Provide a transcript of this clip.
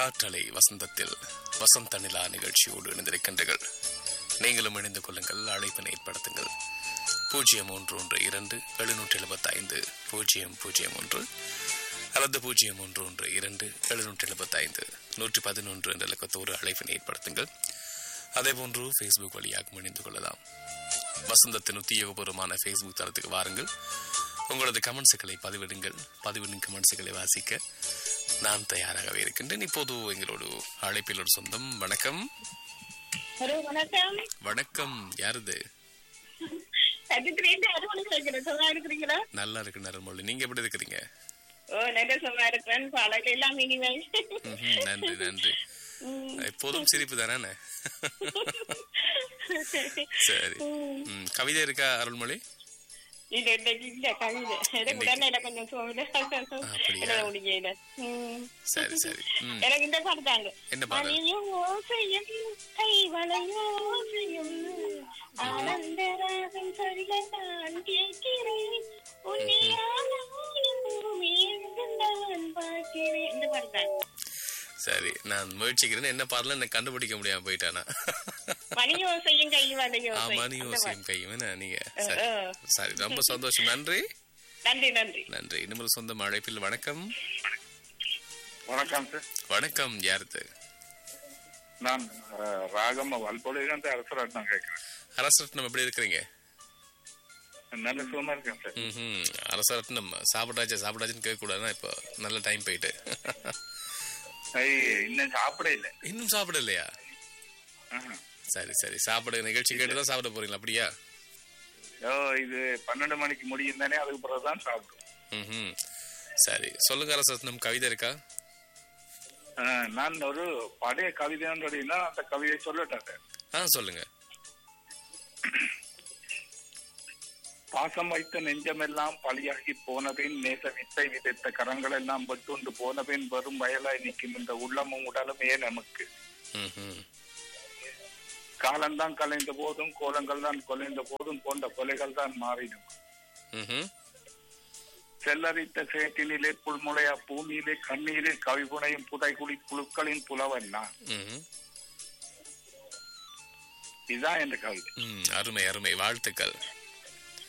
காற்றலை வசந்தத்தில் வசந்த நிலா நிகழ்ச்சியோடு இணைந்திருக்கின்றீர்கள் நீங்களும் இணைந்து கொள்ளுங்கள் அழைப்பினை ஏற்படுத்துங்கள் பூஜ்ஜியம் ஒன்று ஒன்று இரண்டு எழுநூற்றி எழுபத்தி ஐந்து பூஜ்ஜியம் பூஜ்ஜியம் ஒன்று அல்லது பூஜ்ஜியம் ஒன்று ஒன்று இரண்டு எழுநூற்றி எழுபத்தி ஐந்து நூற்றி பதினொன்று என்ற இலக்கத்தோடு அழைப்பினை ஏற்படுத்துங்கள் அதேபோன்று ஃபேஸ்புக் வழியாக இணைந்து கொள்ளலாம் வசந்தத்தின் உத்தியோகபூர்வமான ஃபேஸ்புக் தளத்துக்கு வாருங்கள் உங்களது கமெண்ட்ஸுகளை பதிவிடுங்கள் பதிவிடும் கமெண்ட்ஸுகளை வாசிக்க நான் தயாராகவே இருக்கின்றேன் இப்போது எங்களோடு அழைப்பில் ஒரு சொந்தம் வணக்கம் ஹலோ வணக்கம் வணக்கம் யாருது சஜித்ரேந்து அறுவடை கேட்கிறேன் சும்மா இருக்கிறீங்களா நல்லா இருக்கு நரமொழி நீங்க எப்படி இருக்கிறீங்க ஓ நல்ல சும்மா இருக்கிறேன் பாலையில எல்லாம் இனிமை ம்ஹும், நன்றி நன்றி எப்போதும் சிரிப்பு தானே சரி ம், கவிதை இருக்கா அருள்மொழி இது இன்னைக்கு இல்ல கவிதை எனக்கு உடனே எனக்கு கொஞ்சம் சோழ அப்படியா? முடியல ம். சரி சரி ம் எனக்கு இந்த பாட்டு தாங்க என்ன பாடல் மணியும் ஓசையும் கைவளையும் ஓசையும் ஆனந்தராகம் சொல்ல நான் கேட்கிறேன் உன்னையான பூமியெங்கும் நான் பார்க்கிறேன் இந்த பாட்டு தாங்க சரி நான் முயற்சிக்கிறேன் என்ன பாடல எனக்கு கண்டுபிடிக்க முடியாம போயிட்டானா மணியோசையும் கைவளையும் ஆ, ஓசை. மணி அந்த ஓசையும் கையும் என்ன நீங்க பாட்டு. சரி ஆ, ஆ. சரி ரொம்ப சந்தோஷம் நன்றி நன்றி நன்றி நன்றி இன்னும் சொந்தம் அழைப்பில் வணக்கம் வணக்கம் சார் வணக்கம் யாருது நான் அஹ், ராகம் வல்பொழிலிருந்து அரசராட்டம் கேட்கிறேன் அரசரட்னம் எப்படி இருக்கிறீங்க நல்ல சுகமா இருக்கேன் சார் ம் அரசரட்னம் சாப்பிட்டாச்சு சாப்பிட்டாச்சுன்னு கேட்கக்கூடாதுன்னா இப்போ நல்ல டைம் போயிட்டு ஐய், இன்னும் சாப்பிட இல்லை இன்னும் சாப்பிடலையா ஆஹா. சரி சரி சாப்பிட நிகழ்ச்சி கேட்டு தான் சாப்பிட போறீங்களா அப்படியா ஓ இது பன்னெண்டு மணிக்கு முடியும் தானே அதுக்கு பிறகு தான் சாப்பிடும் ம் சரி சொல்லுங்க அரசரட்னம் கவிதை இருக்கா அஹ், நான் ஒரு பழைய கவிதைன்றதுனா அந்த கவிதை சொல்லட்டேன் சார் ஆ சொல்லுங்க பாசம் வைத்த நெஞ்சமெல்லாம் பலியாகி போனபின் நேச வித்தை விதைத்த கரங்கள் எல்லாம் பட்டுண்டு போனபின் வரும் வயலாய் நிற்கும் இந்த உள்ளமும் உடலும் ஏன் நமக்கு ம் காலம்தான் கலைந்த போதும் கோலங்கள் தான் கொலைந்த போதும் போன்ற கொலைகள் தான் மாறிடும் ம் செல்லரித்த சேற்றினிலே புல்முளையா பூமியிலே கண்ணீரில் கவிபுனையும் புதைகுழி புழுக்களின் புலவன் நான் ம் இதுதான் என்ற கவிதை ம் அருமை அருமை வாழ்த்துக்கள்